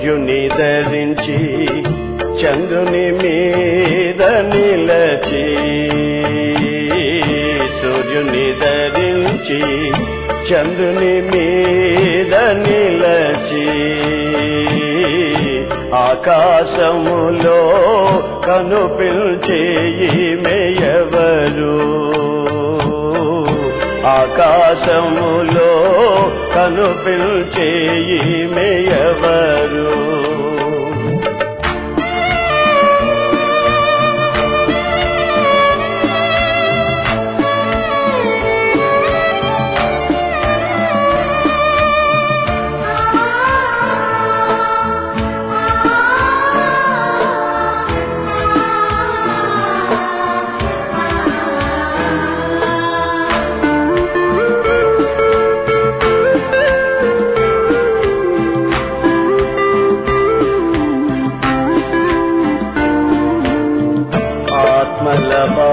సూర్యుని ధరించి చంద్రుని మీద నిలచి సూర్యుని ధరించి చంద్రుని మీద నిలచి ఆకాశములో కనుపిల్చే ఈమెయవరు ఆకాశములో కనుపిల్చే ఈమెయవరు ఆత్మల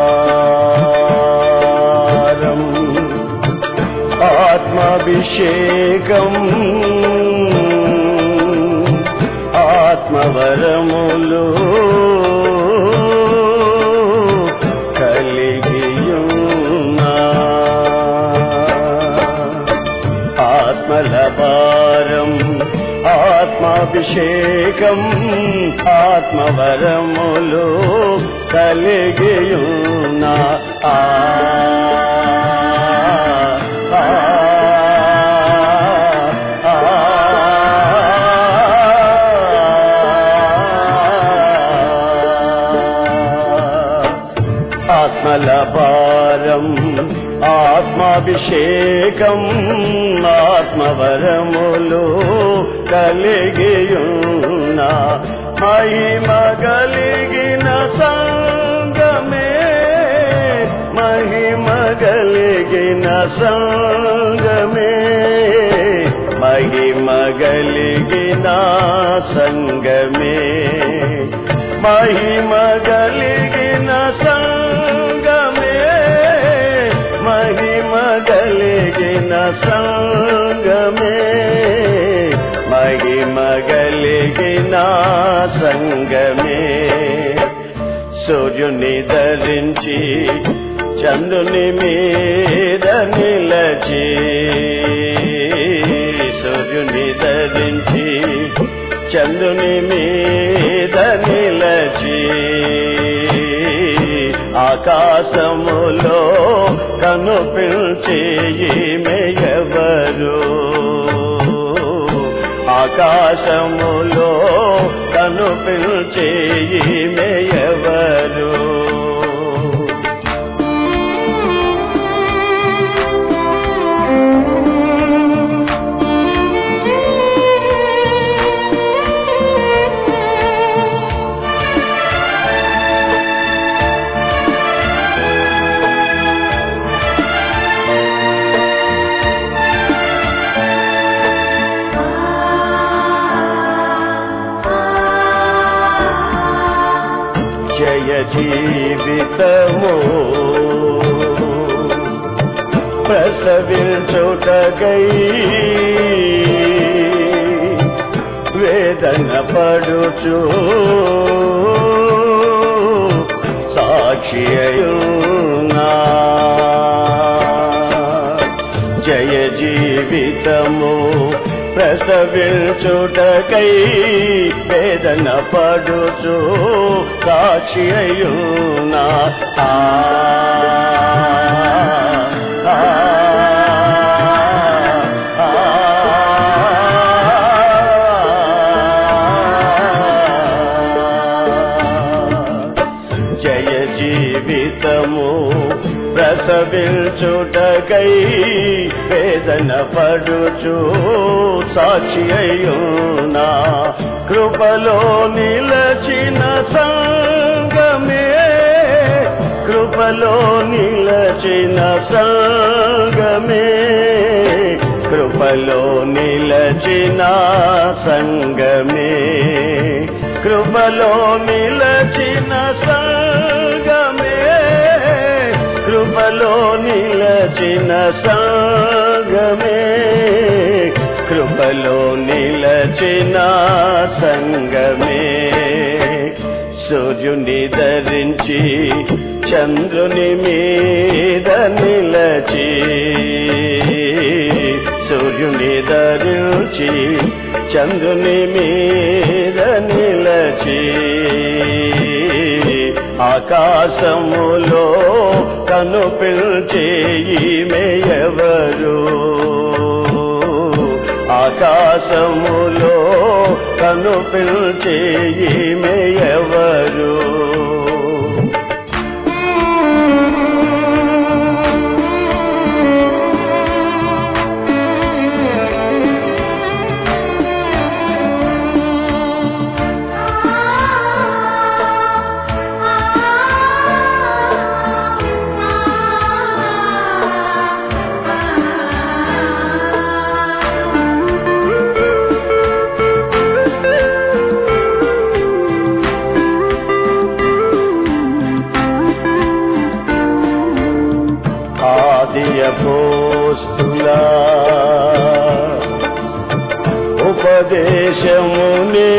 భారం ఆత్మాభిషేకం ఆత్మవరములు కలిగియున్నా ఆత్మల భారం ఆత్మాభిషేకం ఆత్మవరములు కలిగియున్నా ఆ ఆ, ఆ, ఆత్మల భారం ఆత్మాభిషేకం ఆత్మవరములు కలిగియున్న మహిమ కలిగిన సంగమే మహిమ కలిగిన సంగమే మహిమ కలిగిన సంగమే మహిమ కలిగిన సంగమే మహిమ కలిగిన సంగమే మహిమ కలిగిన సంగమే సూర్యుని ధరించి చంద్రుని మీద నిలచి సూర్యుని ధరించి చంద్రుని మీద నిలచి ఆకాశములో కనుపించే ఈమెయవరు ఆకాశములో కనుపించే ఈమెయవరు జయ జీవితము ప్రసవించుటకై వేదన పడుచు సాక్షి అయునా జయ జీవితము ప్రసవించుటకై వేదన పడుచు సాక్షి అయునా ఆ ఆ, ఆ, జయ జీవితము ప్రసవించుటకై వేదన పడుచు సాక్షి అయ్యునా కృపలో నిలచిన సంగమే కృపలో నిలచిన సంగమే కృపలో నిలచిన సంగమే కృపలో నిలచిన సంగమే కృపలో నిలచిన సంగమే కృప కృపలో నిలచిన సంగమే సూర్యుని ధరించి చంద్రుని మీద నిలచి సూర్యుని ధరించి చంద్రుని మీద నిలచి ఆకాశములో కనుపిల్చే ఈమెయవరు ఆకాశములో కనుపిల్చే ఈమెయవరు ఆదియ పోస్తులా ఉపదేశమునే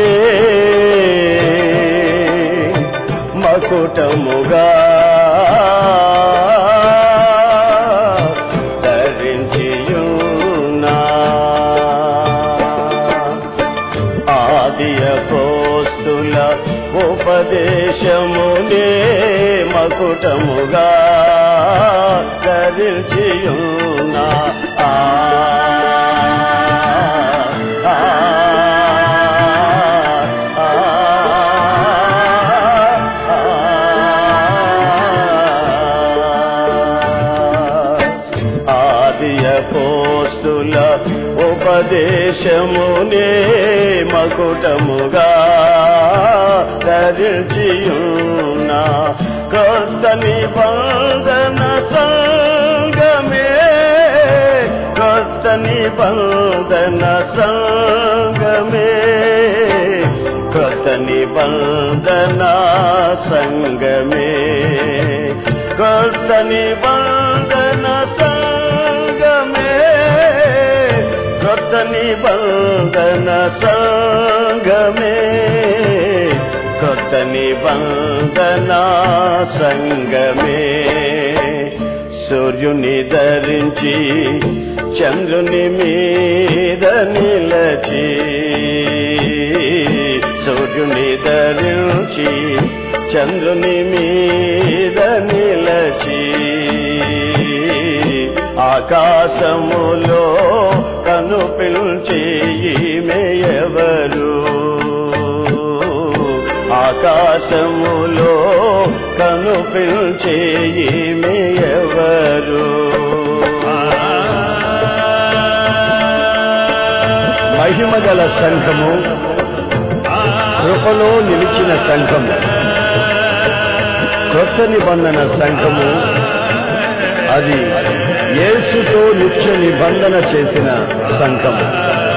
మకుటముగా ధరించియున్నా ఆదియ పోస్తుల ఉపదేశమునే మకుటముగా ధరించియున్నా ఆ ఆ, ఆ, ఆ. ఆదియ పోస్తుల ఉపదేశమునే మకుటముగా ధరించియున్న కొత్త నిబంధన సంగమే కొత్త నిబంధన సంగమే కొత్త నిబంధన సంగమే కొత్త నిబంధన సంగమే కొత్త నిబంధన సంగమే కొత్త నిబంధన సంగమే సూర్యుని ధరించి చంద్రుని మీద నిలచి సూర్యుని ధరించి చంద్రుని మీద నిలచి ఆకాశములో కనుపిల్చి ఈమెయవరు ఆకాశములో కనుపిల్చి ఈమెయవరు మహిమగల సంఘము కృపలో నిలిచిన సంఘము కొత్త నిబంధన సంఘము అది యేసుతో నిత్య నిబంధన చేసిన సంఘము